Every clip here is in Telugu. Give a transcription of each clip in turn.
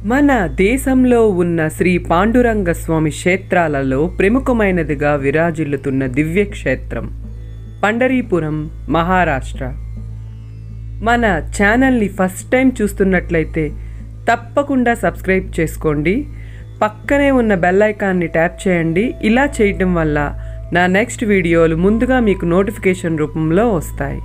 మన దేశంలో ఉన్న శ్రీ పాండురంగ స్వామి క్షేత్రాలలో ప్రముఖమైనదిగా విరాజిల్లుతున్న దివ్యక్షేత్రం పండరీపురం మహారాష్ట్ర మన ఛానల్ని ఫస్ట్ టైం చూస్తున్నట్లయితే తప్పకుండా సబ్స్క్రైబ్ చేసుకోండి పక్కనే ఉన్న బెల్ ఐకాన్ని ట్యాప్ చేయండి ఇలా చేయటం వల్ల నా నెక్స్ట్ వీడియోలు ముందుగా మీకు నోటిఫికేషన్ రూపంలో వస్తాయి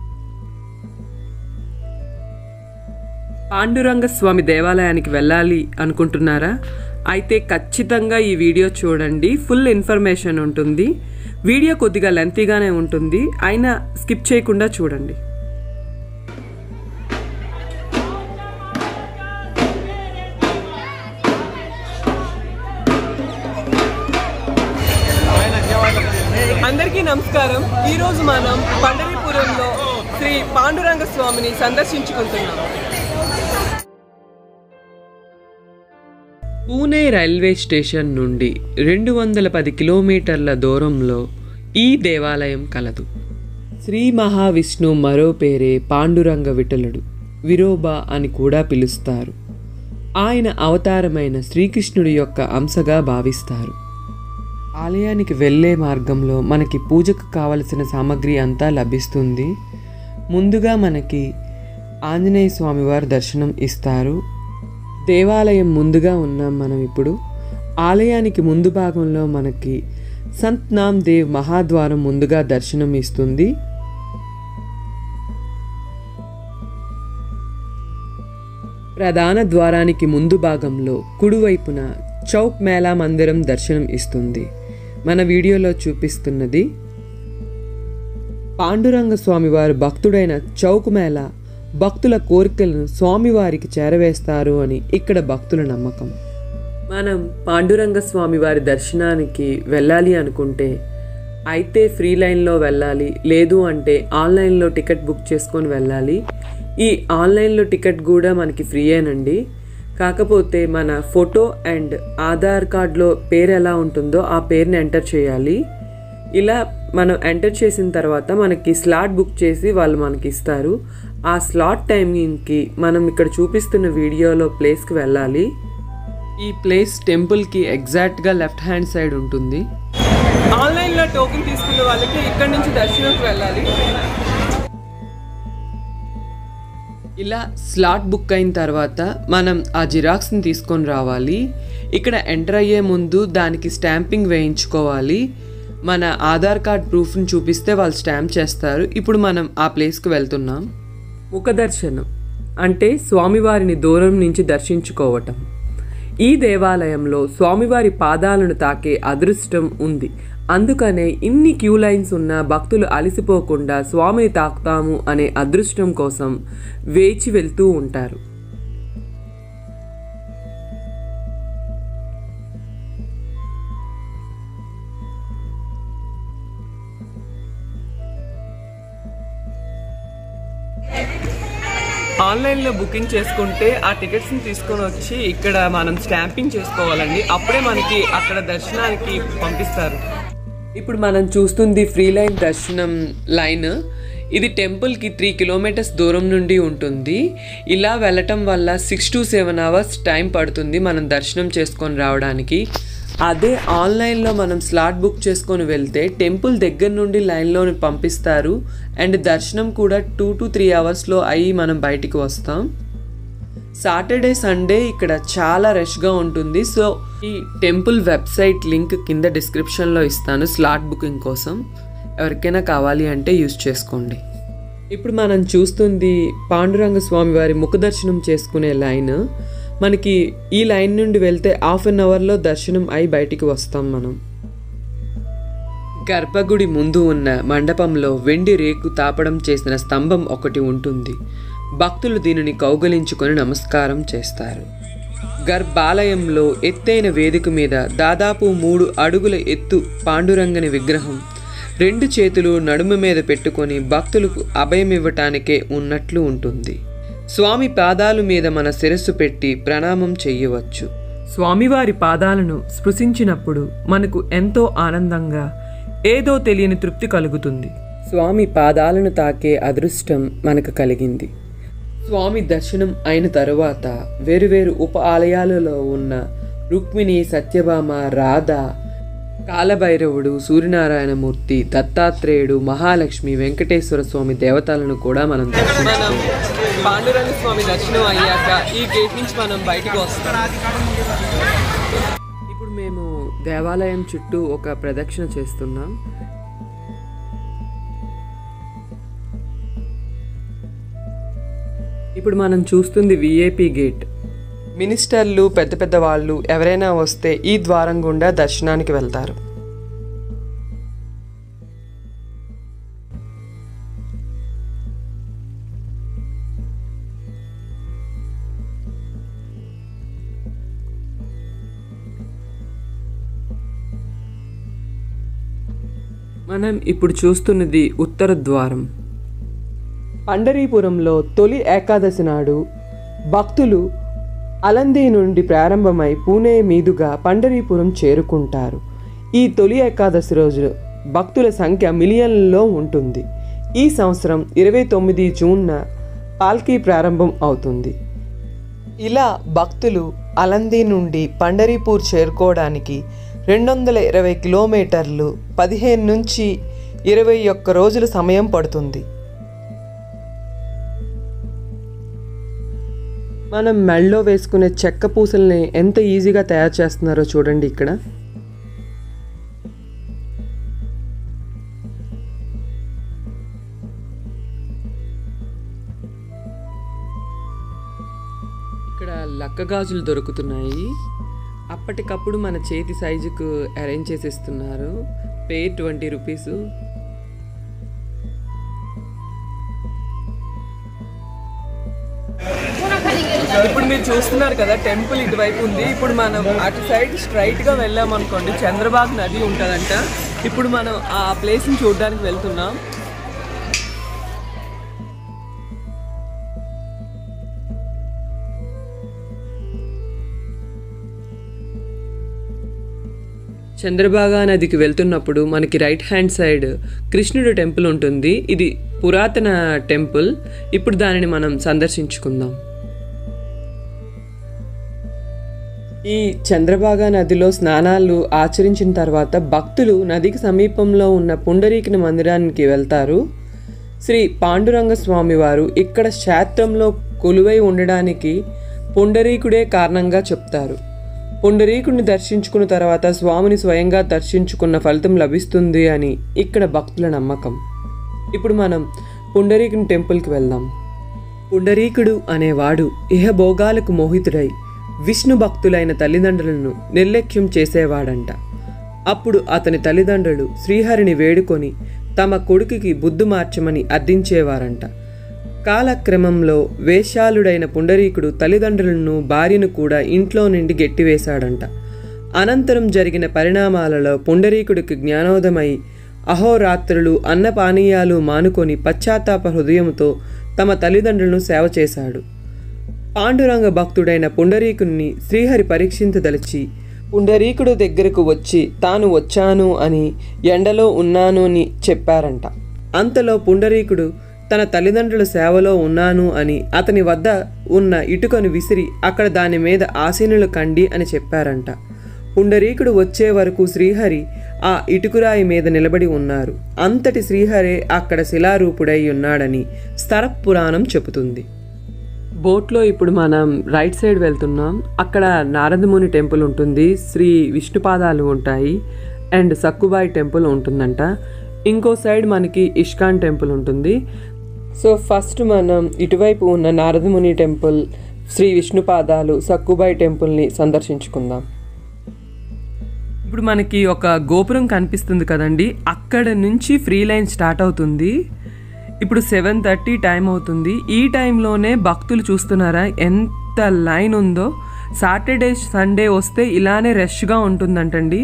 పాండురంగ స్వామి దేవాలయానికి వెళ్ళాలి అనుకుంటున్నారా అయితే ఖచ్చితంగా ఈ వీడియో చూడండి ఫుల్ ఇన్ఫర్మేషన్ ఉంటుంది వీడియో కొద్దిగా లెంతీగానే ఉంటుంది అయినా స్కిప్ చేయకుండా చూడండి అందరికీ నమస్కారం ఈరోజు మనం పండరీపురంలో శ్రీ పాండురంగ స్వామిని సందర్శించుకుంటున్నాం పూణే రైల్వే స్టేషన్ నుండి రెండు వందల పది కిలోమీటర్ల దూరంలో ఈ దేవాలయం కలదు శ్రీ మహావిష్ణు మరో పేరే పాండురంగ విఠలుడు విరోబా అని కూడా పిలుస్తారు ఆయన అవతారమైన శ్రీకృష్ణుడి యొక్క అంశగా భావిస్తారు ఆలయానికి వెళ్ళే మార్గంలో మనకి పూజకు కావలసిన సామాగ్రి అంతా లభిస్తుంది ముందుగా మనకి ఆంజనేయ స్వామివారి దర్శనం ఇస్తారు దేవాలయం ముందుగా ఉన్నాం మనం ఇప్పుడు ఆలయానికి ముందు భాగంలో మనకి సంత్ నామ్ దేవ్ మహాద్వారం ముందుగా దర్శనం ఇస్తుంది ప్రధాన ద్వారానికి ముందు భాగంలో కుడివైపున చౌక్ మేళా మందిరం దర్శనం ఇస్తుంది మన వీడియోలో చూపిస్తున్నది పాండురంగ స్వామివారు భక్తుడైన చౌక్ మేళ భక్తుల కోరికలను స్వామివారికి చేరవేస్తారు అని ఇక్కడ భక్తుల నమ్మకం మనం పాండురంగ స్వామివారి దర్శనానికి వెళ్ళాలి అనుకుంటే అయితే ఫ్రీ లైన్లో వెళ్ళాలి లేదు అంటే ఆన్లైన్లో టికెట్ బుక్ చేసుకొని వెళ్ళాలి ఈ ఆన్లైన్లో టికెట్ కూడా మనకి ఫ్రీయేనండి కాకపోతే మన ఫోటో అండ్ ఆధార్ కార్డ్లో పేరు ఎలా ఉంటుందో ఆ పేరుని ఎంటర్ చేయాలి ఇలా మనం ఎంటర్ చేసిన తర్వాత మనకి స్లాట్ బుక్ చేసి వాళ్ళు మనకి ఇస్తారు ఆ స్లాట్ టైమింగ్కి మనం ఇక్కడ చూపిస్తున్న వీడియోలో ప్లేస్కి వెళ్ళాలి ఈ ప్లేస్ టెంపుల్కి ఎగ్జాక్ట్గా లెఫ్ట్ హ్యాండ్ సైడ్ ఉంటుంది ఆన్లైన్లో టోకెన్ తీసుకున్న వాళ్ళకి ఇక్కడ నుంచి దర్శనంకి వెళ్ళాలి ఇలా స్లాట్ బుక్ అయిన తర్వాత మనం ఆ జిరాక్స్ని తీసుకొని రావాలి ఇక్కడ ఎంటర్ అయ్యే ముందు దానికి స్టాంపింగ్ వేయించుకోవాలి మన ఆధార్ కార్డ్ ప్రూఫ్ని చూపిస్తే వాళ్ళు స్టాంప్ చేస్తారు ఇప్పుడు మనం ఆ ప్లేస్కి వెళ్తున్నాం ముఖ దర్శనం అంటే స్వామివారిని దూరం నుంచి దర్శించుకోవటం ఈ దేవాలయంలో స్వామివారి పాదాలను తాకే అదృష్టం ఉంది అందుకనే ఇన్ని క్యూ లైన్స్ ఉన్న భక్తులు అలసిపోకుండా స్వామిని తాకుతాము అనే అదృష్టం కోసం వేచి వెళ్తూ ఉంటారు ఆన్లైన్లో బుకింగ్ చేసుకుంటే ఆ టికెట్స్ని తీసుకొని వచ్చి ఇక్కడ మనం స్టాంపింగ్ చేసుకోవాలండి అప్పుడే మనకి అక్కడ దర్శనానికి పంపిస్తారు ఇప్పుడు మనం చూస్తుంది ఫ్రీ లైన్ దర్శనం లైన్ ఇది టెంపుల్కి త్రీ కిలోమీటర్స్ దూరం నుండి ఉంటుంది ఇలా వెళ్ళటం వల్ల six to seven hours time పడుతుంది మనం దర్శనం చేసుకొని రావడానికి అదే ఆన్లైన్లో మనం స్లాట్ బుక్ చేసుకొని వెళ్తే టెంపుల్ దగ్గర నుండి లైన్లో పంపిస్తారు అండ్ దర్శనం కూడా టూ టు త్రీ అవర్స్లో అయ్యి మనం బయటికి వస్తాం సాటర్డే సండే ఇక్కడ చాలా రష్గా ఉంటుంది సో ఈ టెంపుల్ వెబ్సైట్ లింక్ కింద డిస్క్రిప్షన్లో ఇస్తాను స్లాట్ బుకింగ్ కోసం ఎవరికైనా కావాలి అంటే యూజ్ చేసుకోండి ఇప్పుడు మనం చూస్తుంది పాండురంగ స్వామి వారి ముఖ దర్శనం చేసుకునే లైన్ మనకి ఈ లైన్ నుండి వెళ్తే హాఫ్ అన్ అవర్లో దర్శనం అయి బయటికి వస్తాం మనం గర్భగుడి ముందు ఉన్న మండపంలో వెండి రేకు తాపడం చేసిన స్తంభం ఒకటి ఉంటుంది భక్తులు దీనిని కౌగలించుకొని నమస్కారం చేస్తారు గర్భాలయంలో ఎత్తైన వేదిక మీద దాదాపు మూడు అడుగుల ఎత్తు పాండురంగని విగ్రహం రెండు చేతులు నడుము మీద పెట్టుకొని భక్తులకు అభయమివ్వటానికే ఉన్నట్లు ఉంటుంది స్వామి పాదాల మీద మన శిరస్సు పెట్టి ప్రణామం చెయ్యవచ్చు స్వామివారి పాదాలను స్పృశించినప్పుడు మనకు ఎంతో ఆనందంగా ఏదో తెలియని తృప్తి కలుగుతుంది స్వామి పాదాలను తాకే అదృష్టం మనకు కలిగింది స్వామి దర్శనం అయిన తరువాత వేరువేరు ఉప ఆలయాలలో ఉన్న రుక్మిణి సత్యభామ రాధ కాలభైరవుడు సూర్యనారాయణమూర్తి దత్తాత్రేయుడు మహాలక్ష్మి వెంకటేశ్వర స్వామి దేవతలను కూడా మనం మనం పాండురంగ స్వామి దర్శనం అయ్యాక ఈ గేట్ నుంచి మనం బయటకు వస్తాం ఇప్పుడు మేము దేవాలయం చుట్టూ ఒక ప్రదక్షిణ చేస్తున్నాం ఇప్పుడు మనం చూస్తుంది విఐపి గేట్ మినిస్టర్లు పెద్ద పెద్ద వాళ్ళు ఎవరైనా వస్తే ఈ ద్వారం గుండా దర్శనానికి వెళ్తారు మనం ఇప్పుడు చూస్తున్నది ఉత్తర ద్వారం పండరీపురంలో తొలి ఏకాదశి నాడు భక్తులు అలంది నుండి ప్రారంభమై పూణే మీదుగా పండరీపురం చేరుకుంటారు ఈ తొలి ఏకాదశి రోజు భక్తుల సంఖ్య మిలియన్లలో ఉంటుంది ఈ సంవత్సరం ఇరవై తొమ్మిది జూన్న పాల్కీ ప్రారంభం అవుతుంది ఇలా భక్తులు అలంది నుండి పండరీపూర్ చేరుకోవడానికి రెండు వందల ఇరవై కిలోమీటర్లు పదిహేను నుంచి ఇరవై ఒక్క రోజుల సమయం పడుతుంది మనం మెళ్ళలో వేసుకునే చెక్క పూసల్ని ఎంత ఈజీగా తయారు చేస్తున్నారో చూడండి ఇక్కడ ఇక్కడ లక్క గాజులు దొరుకుతున్నాయి అప్పటికప్పుడు మన చేతి సైజుకు అరేంజ్ చేసి ఇస్తున్నారు పే ట్వంటీ రూపీస్ ఇప్పుడు మీరు చూస్తున్నారు కదా టెంపుల్ ఇటువైపు ఉంది ఇప్పుడు మనం అటు సైడ్ స్ట్రైట్ గా వెళ్ళాం అనుకోండి చంద్రబాగ్ నది ఉంటుందంట ఇప్పుడు మనం ఆ ప్లేస్ ని చూడడానికి వెళ్తున్నాం చంద్రబాగా నదికి వెళ్తున్నప్పుడు మనకి right hand side Krishnudu temple ఉంటుంది ఇది పురాతన టెంపుల్ ఇప్పుడు దానిని మనం సందర్శించుకుందాం ఈ చంద్రబాగా నదిలో స్నానాలు ఆచరించిన తర్వాత భక్తులు నదికి సమీపంలో ఉన్న పుండరీకిన మందిరానికి వెళ్తారు శ్రీ పాండురంగ స్వామి వారు ఇక్కడ క్షేత్రంలో కొలువై ఉండడానికి పుండరీకుడే కారణంగా చెప్తారు పుండరీకుడిని దర్శించుకున్న తర్వాత స్వామిని స్వయంగా దర్శించుకున్న ఫలితం లభిస్తుంది అని ఇక్కడ భక్తుల నమ్మకం ఇప్పుడు మనం పుండరీకుని టెంపుల్కి వెళ్దాం పుండరీకుడు అనేవాడు ఇహభోగాలకు మోహితుడై విష్ణు భక్తులైన తల్లిదండ్రులను నిర్లక్ష్యం చేసేవాడంట అప్పుడు అతని తల్లిదండ్రులు శ్రీహరిని వేడుకొని తమ కొడుకుకి బుద్ధి మార్చమని అర్థించేవారంట కాలక్రమంలో వేశ్యాలుడైన పుండరీకుడు తల్లిదండ్రులను భార్యను కూడా ఇంట్లో నుండి గెట్టివేశాడంట అనంతరం జరిగిన పరిణామాలలో పుండరీకుడికి జ్ఞానోదమై అహోరాత్రులు అన్నపానీయాలు మానుకొని పశ్చాత్తాప హృదయంతో తమ తల్లిదండ్రులను సేవ చేశాడు పాండురంగ భక్తుడైన పుండరీకుణ్ణి శ్రీహరి పరీక్షించదలిచి పుండరీకుడు దగ్గరకు వచ్చి తాను వచ్చాను అని ఎండలో ఉన్నాను అని చెప్పారంట అంతలో పుండరీకుడు తన తల్లిదండ్రుల సేవలో ఉన్నాను అని అతని వద్ద ఉన్న ఇటుకను విసిరి అక్కడ దాని మీద ఆసీనులు కండి అని చెప్పారంట పుండరీకుడు వచ్చే వరకు శ్రీహరి ఆ ఇటుకురాయి మీద నిలబడి ఉన్నారు అంతటి శ్రీహరే అక్కడ శిలారూపుడై ఉన్నాడని స్థరప్ పురాణం చెబుతుంది బోట్లో ఇప్పుడు మనం రైట్ సైడ్ వెళ్తున్నాం అక్కడ నారదముని టెంపుల్ ఉంటుంది శ్రీ విష్ణుపాదాలు ఉంటాయి అండ్ సక్కుబాయి టెంపుల్ ఉంటుందంట ఇంకో సైడ్ మనకి ఇష్కాన్ టెంపుల్ ఉంటుంది సో ఫస్ట్ మనం ఇటువైపు ఉన్న నారదముని టెంపుల్ శ్రీ విష్ణుపాదాలు సక్కుబాయి టెంపుల్ని సందర్శించుకుందాం ఇప్పుడు మనకి ఒక గోపురం కనిపిస్తుంది కదండి అక్కడ నుంచి ఫ్రీ లైన్ స్టార్ట్ అవుతుంది ఇప్పుడు సెవెన్ థర్టీ టైం అవుతుంది ఈ టైంలోనే భక్తులు చూస్తున్నారా ఎంత లైన్ ఉందో సాటర్డే సండే వస్తే ఇలానే రష్గా ఉంటుందంటండి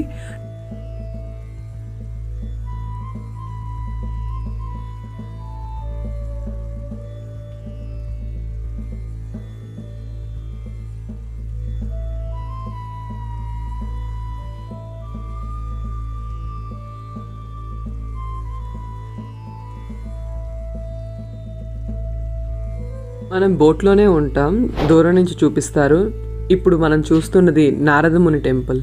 మనం బోట్లోనే ఉంటాం దూరం నుంచి చూపిస్తారు ఇప్పుడు మనం చూస్తున్నది నారదముని టెంపుల్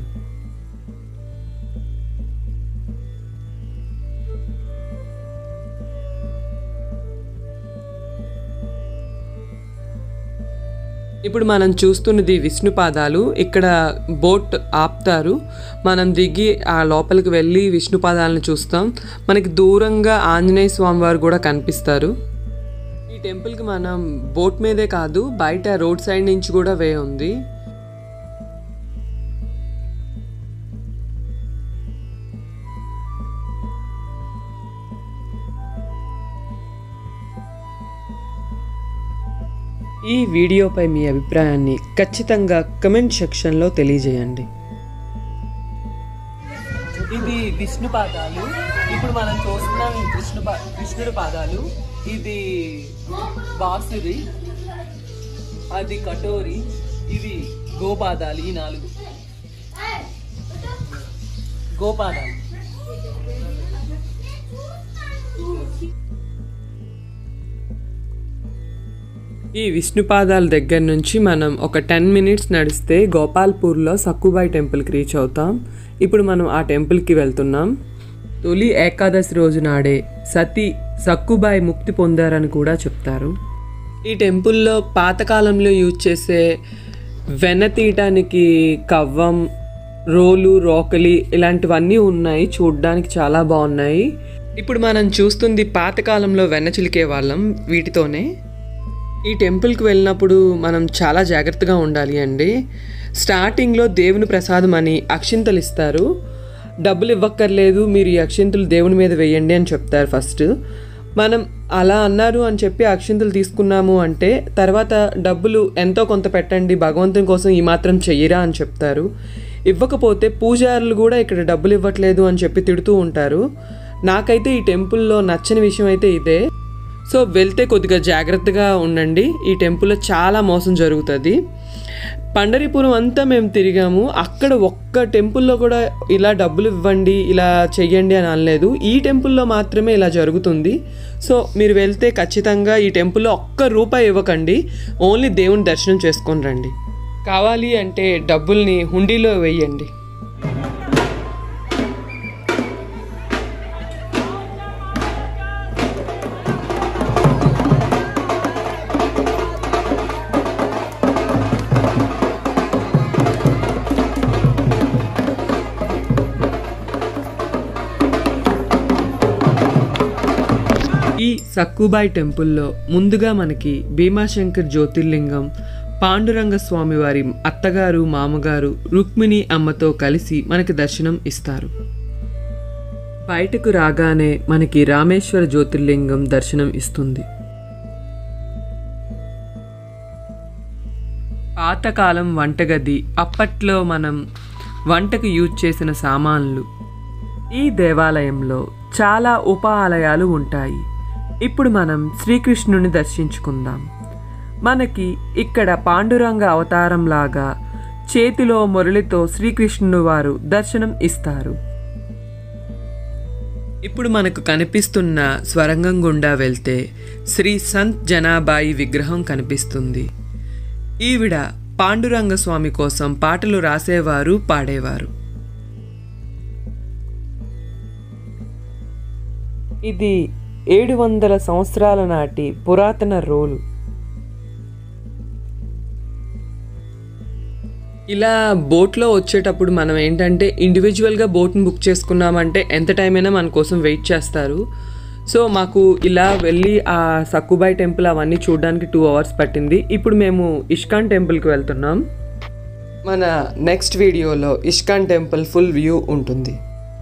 ఇప్పుడు మనం చూస్తున్నది విష్ణు పాదాలు ఇక్కడ బోట్ ఆపుతారు మనం దిగి ఆ లోపలికి వెళ్ళి విష్ణు పాదాలను చూస్తాం మనకి దూరంగా ఆంజనేయ స్వామి వారు కూడా కనిపిస్తారు ఈ టెంపుల్కి మనం బోట్ మీదే కాదు బయట రోడ్ సైడ్ నుంచి కూడా వే ఉంది ఈ వీడియోపై మీ అభిప్రాయాన్ని ఖచ్చితంగా కమెంట్ సెక్షన్లో తెలియజేయండి ఇది విష్ణు పాదాలు ఇప్పుడు మనం చూస్తున్నాం ఈ కృష్ణు పా కృష్ణుడి పాదాలు ఇది బాసురి అది కటోరి ఇవి గోపాదాలు ఈ నాలుగు గోపాదాలు ఈ విష్ణుపాదాల దగ్గర నుంచి మనం ఒక టెన్ మినిట్స్ నడిస్తే గోపాల్పూర్లో సక్కుబాయి టెంపుల్కి రీచ్ అవుతాం ఇప్పుడు మనం ఆ టెంపుల్కి వెళ్తున్నాం తొలి ఏకాదశి రోజు నాడే సతీ సక్కుబాయి ముక్తి పొందారని కూడా చెప్తారు ఈ టెంపుల్లో పాతకాలంలో యూజ్ చేసే వెన్న తీయటానికి కవ్వం రోలు రోకలి ఇలాంటివన్నీ ఉన్నాయి చూడ్డానికి చాలా బాగున్నాయి ఇప్పుడు మనం చూస్తుంది పాతకాలంలో వెన్న చిలికే వాళ్ళం వీటితోనే ఈ టెంపుల్కి వెళ్ళినప్పుడు మనం చాలా జాగ్రత్తగా ఉండాలి అండి స్టార్టింగ్లో దేవుని ప్రసాదం అని అక్షింతలు ఇస్తారు డబ్బులు ఇవ్వక్కర్లేదు మీరు ఈ అక్షింతలు దేవుని మీద వేయండి అని చెప్తారు ఫస్ట్ మనం అలా అన్నారు అని చెప్పి అక్షింతలు తీసుకున్నాము అంటే తర్వాత డబ్బులు ఎంతో కొంత పెట్టండి భగవంతుని కోసం ఈ మాత్రం చెయ్యరా అని చెప్తారు ఇవ్వకపోతే పూజారులు కూడా ఇక్కడ డబ్బులు ఇవ్వట్లేదు అని చెప్పి తిడుతూ ఉంటారు నాకైతే ఈ టెంపుల్లో నచ్చని విషయం అయితే ఇదే సో వెళ్తే కొద్దిగా జాగ్రత్తగా ఉండండి ఈ టెంపుల్లో చాలా మోసం జరుగుతుంది పండరీపురం అంతా మేము తిరిగాము అక్కడ ఒక్క టెంపుల్లో కూడా ఇలా డబ్బులు ఇవ్వండి ఇలా చెయ్యండి అని అనలేదు ఈ టెంపుల్లో మాత్రమే ఇలా జరుగుతుంది సో మీరు వెళ్తే ఖచ్చితంగా ఈ టెంపుల్లో ఒక్క రూపాయి ఇవ్వకండి ఓన్లీ దేవుని దర్శనం చేసుకొని రండి కావాలి అంటే డబ్బుల్ని హుండీలో వేయండి ఈ సక్కుబాయి టెంపుల్లో ముందుగా మనకి భీమాశంకర్ జ్యోతిర్లింగం పాండురంగ స్వామి వారి అత్తగారు మామగారు రుక్మిణి అమ్మతో కలిసి మనకి దర్శనం ఇస్తారు బయటకు రాగానే మనకి రామేశ్వర జ్యోతిర్లింగం దర్శనం ఇస్తుంది పాతకాలం వంటగది అప్పట్లో మనం వంటకు యూజ్ చేసిన సామాన్లు ఈ దేవాలయంలో చాలా ఉప ఆలయాలు ఉంటాయి ఇప్పుడు మనం శ్రీకృష్ణుని దర్శించుకుందాం మనకి ఇక్కడ పాండురంగ అవతారంలాగా చేతిలో మురళితో శ్రీకృష్ణుని వారు దర్శనం ఇస్తారు ఇప్పుడు మనకు కనిపిస్తున్న స్వరంగం గుండా వెళ్తే శ్రీ సంత్ జనాబాయి విగ్రహం కనిపిస్తుంది ఈవిడ పాండురంగ స్వామి కోసం పాటలు రాసేవారు పాడేవారు ఇది ఏడు వందల సంవత్సరాల నాటి పురాతన రోలు ఇలా బోట్లో వచ్చేటప్పుడు మనం ఏంటంటే ఇండివిజువల్గా బోట్ని బుక్ చేసుకున్నామంటే ఎంత టైం అయినా మన కోసం వెయిట్ చేస్తారు సో మాకు ఇలా వెళ్ళి ఆ సక్కుబాయి టెంపుల్ అవన్నీ చూడడానికి టూ అవర్స్ పట్టింది ఇప్పుడు మేము ఇష్కాన్ టెంపుల్కి వెళ్తున్నాం మన నెక్స్ట్ వీడియోలో ఇష్కాన్ టెంపుల్ ఫుల్ వ్యూ ఉంటుంది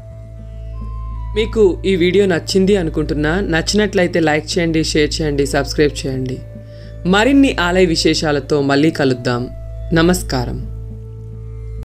మీకు ఈ వీడియో నచ్చింది అనుకుంటున్నా నచ్చినట్లయితే లైక్ చేయండి షేర్ చేయండి సబ్స్క్రైబ్ చేయండి మరిన్ని ఆలయ విశేషాలతో మళ్ళీ కలుద్దాం నమస్కారం